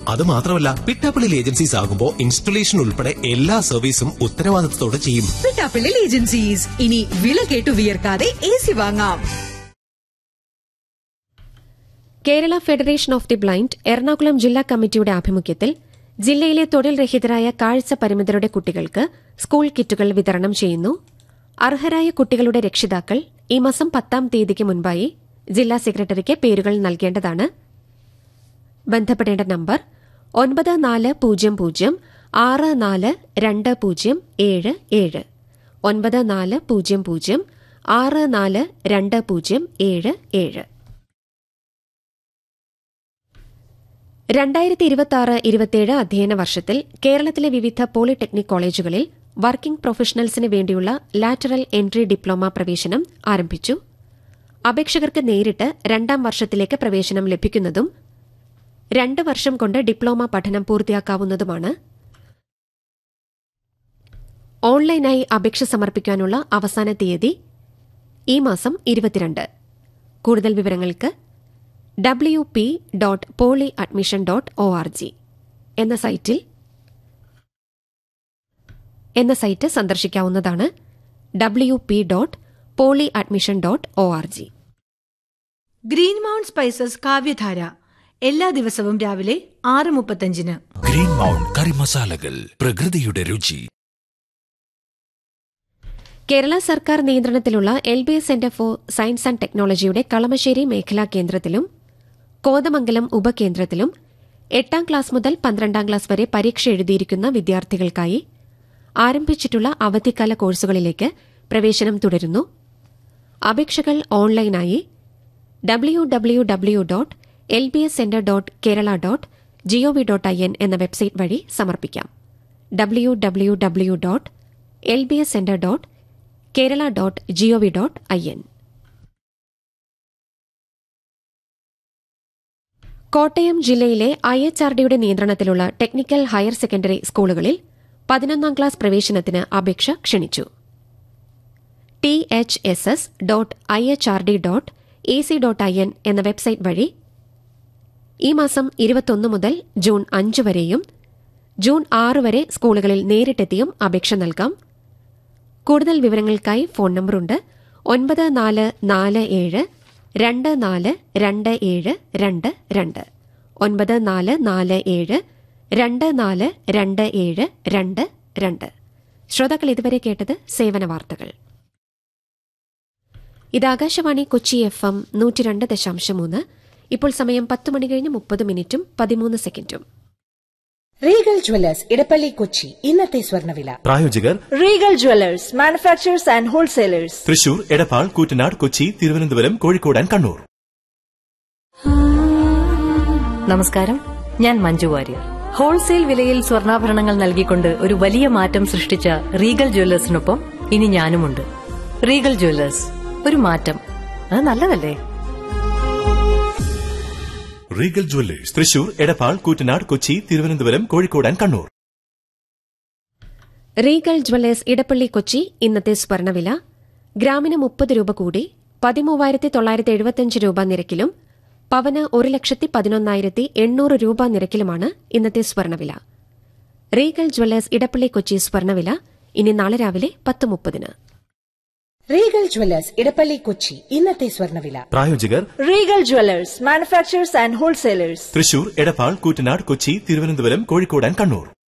അത് മാത്രമല്ല പിട്ടാപ്പള്ളിയിൽ ഏജൻസീസ് ആകുമ്പോൾ ഇൻസ്റ്റലേഷൻ ഉൾപ്പെടെ എല്ലാ സർവീസും ഉത്തരവാദിത്തത്തോടെ ചെയ്യും പിട്ടാപ്പിള്ളിൽ ഏജൻസീസ് ഇനി വില കേട്ടു വിയർക്കാതെ എ സി വാങ്ങാം Kerala federation of the blind Ernakulam ജില്ലാ കമ്മിറ്റിയുടെ ആഭിമുഖ്യത്തിൽ ജില്ലയിലെ തൊഴിൽ രഹിതരായ കാഴ്ച പരിമിതരുടെ കുട്ടികൾക്ക് സ്കൂൾ കിറ്റുകൾ വിതരണം ചെയ്യുന്നു അർഹരായ കുട്ടികളുടെ രക്ഷിതാക്കൾ ഈ മാസം പത്താം തീയതിക്ക് മുൻപായി ജില്ലാ സെക്രട്ടറിക്ക് പേരുകൾ നൽകേണ്ടതാണ് ബന്ധപ്പെടേണ്ട നമ്പർ ഒൻപത് നാല് പൂജ്യം പൂജ്യം ആറ് നാല് രണ്ട് പൂജ്യം ഏഴ് ഏഴ് ഒൻപത് നാല് പൂജ്യം പൂജ്യം ആറ് നാല് രണ്ട് പൂജ്യം ഏഴ് ഏഴ് രണ്ടായിരത്തി ഇരുപത്തി ആറ് ഇരുപത്തിയേഴ് അധ്യയന വർഷത്തിൽ കേരളത്തിലെ വിവിധ പോളിടെക്നിക് കോളേജുകളിൽ വർക്കിംഗ് പ്രൊഫഷണൽസിന് വേണ്ടിയുള്ള ലാറ്ററൽ എൻട്രി ഡിപ്ലോമ പ്രവേശനം ആരംഭിച്ചു അപേക്ഷകർക്ക് നേരിട്ട് രണ്ടാം വർഷത്തിലേക്ക് പ്രവേശനം ലഭിക്കുന്നതും രണ്ട് വർഷം കൊണ്ട് ഡിപ്ലോമ പഠനം പൂർത്തിയാക്കാവുന്നതുമാണ് ഓൺലൈനായി അപേക്ഷ സമർപ്പിക്കാനുള്ള അവസാന തീയതി ഈ മാസം ഇരുപത്തിരണ്ട് കൂടുതൽ വിവരങ്ങൾക്ക് W P dot poly admission dot O R G എന്ന സൈറ്റിൽ എന്ന സൈറ്റ് സന്ദർശിക്കാവുന്നതാണ് W P dot poly admission dot O R G green mount spices കാവ്യധാര എല്ലാ ദിവസവും രാവിലെ ആറ് മുപ്പത്തഞ്ചിന് ഗ്രീൻ മൗണ്ട് കറി മസാലകൾ പ്രകൃതിയുടെ രുചി കേരള സർക്കാർ നിയന്ത്രണത്തിലുള്ള L B S centre for science and ടെക്നോളജിയുടെ കളമശ്ശേരി മേഖലാ കേന്ദ്രത്തിലും കോതമംഗലം ഉപകേന്ദ്രത്തിലും എട്ടാം ക്ലാസ് മുതൽ പന്ത്രണ്ടാം ക്ലാസ് വരെ പരീക്ഷ എഴുതിയിരിക്കുന്ന വിദ്യാർത്ഥികൾക്കായി ആരംഭിച്ചിട്ടുള്ള അവധിക്കാല കോഴ്സുകളിലേക്ക് പ്രവേശനം തുടരുന്നു അപേക്ഷകൾ ഓൺലൈനായി W W W dot L B S centre dot Kerala dot GOV dot I N എന്ന വെബ്സൈറ്റ് വഴി സമർപ്പിക്കാം W W W dot L B S centre dot Kerala dot GOV dot I N Kottayam ജില്ലയിലെ ഐ എച്ച് ആർ ഡിയുടെ നിയന്ത്രണത്തിലുള്ള technical higher secondary സ്കൂളുകളിൽ പതിനൊന്നാം class പ്രവേശനത്തിന് അപേക്ഷ ക്ഷണിച്ചു T H S S dot I H R D dot A C dot I N എന്ന website വഴി ഈ മാസം ഇരുപത്തൊന്ന് മുതൽ ജൂൺ അഞ്ച് വരെയും ജൂൺ ആറ് വരെ സ്കൂളുകളിൽ നേരിട്ടെത്തിയും അപേക്ഷ നൽകാം കൂടുതൽ വിവരങ്ങൾക്കായി ഫോൺ നമ്പറുണ്ട് ഒൻപത് നാല് നാല് ഏഴ് രണ്ട് നാല് രണ്ട് ഏഴ് രണ്ട് രണ്ട് ഒൻപത് നാല് നാല് ഏഴ് രണ്ട് നാല് രണ്ട് ഏഴ് രണ്ട് രണ്ട് ശ്രോതാക്കൾ ഇതുവരെ കേട്ടത് സേവന വാർത്തകൾ ഇത് ആകാശവാണി കൊച്ചി എഫ് എം നൂറ്റിരണ്ട് ദശാംശം മൂന്ന് ഇപ്പോൾ സമയം പത്ത് മണി കഴിഞ്ഞ് മുപ്പത് മിനിറ്റും പതിമൂന്ന് സെക്കൻഡും റീഗൽ ജ്വല്ലേഴ്സ് ഇടപ്പള്ളി കൊച്ചി ഇന്നത്തെ സ്വർണ്ണവില പ്രായോജകർ Regal jewellers manufacturers and wholesalers Thrissur Edappal Koottanad Kochi Thiruvananthapuram Kozhikode and Kannur നമസ്കാരം ഞാൻ മഞ്ജു വാര്യർ ഹോൾസെയിൽ വിലയിൽ സ്വർണ്ണാഭരണങ്ങൾ നൽകിക്കൊണ്ട് ഒരു വലിയ മാറ്റം സൃഷ്ടിച്ച റീഗൽ ജ്വല്ലേഴ്സിനൊപ്പം ഇനി ഞാനുമുണ്ട് റീഗൽ ജ്വല്ലേഴ്സ് ഒരു മാറ്റം അത് നല്ലതല്ലേ Regal jewellers Thrissur Edappal Koottanad Kochi Thiruvananthapuram Kozhikode and Kannur Regal jewellers Edappally Kochi ഇന്നത്തെ സ്വർണ്ണവില ഗ്രാമിന് മുപ്പത് രൂപ കൂടി പതിമൂവായിരത്തി തൊള്ളായിരത്തി എഴുപത്തിയഞ്ച് രൂപ നിരക്കിലും പവന് ഒരു ലക്ഷത്തി പതിനൊന്നായിരത്തി എണ്ണൂറ് രൂപ നിരക്കിലുമാണ് ഇന്നത്തെ സ്വർണ്ണവില റീഗൽ ജ്വല്ലേഴ്സ് ഇടപ്പള്ളി കൊച്ചി സ്വർണ്ണവില ഇനി നാളെ രാവിലെ പത്ത് മുപ്പതിന് റീഗൽ ജ്വല്ലേഴ്സ് ഇടപ്പള്ളി കൊച്ചി ഇന്നത്തെ സ്വർണ്ണവില പ്രായോജകർ Regal jewellers manufacturers and wholesalers Thrissur Edappal Koottanad Kochi Thiruvananthapuram Kozhikode and Kannur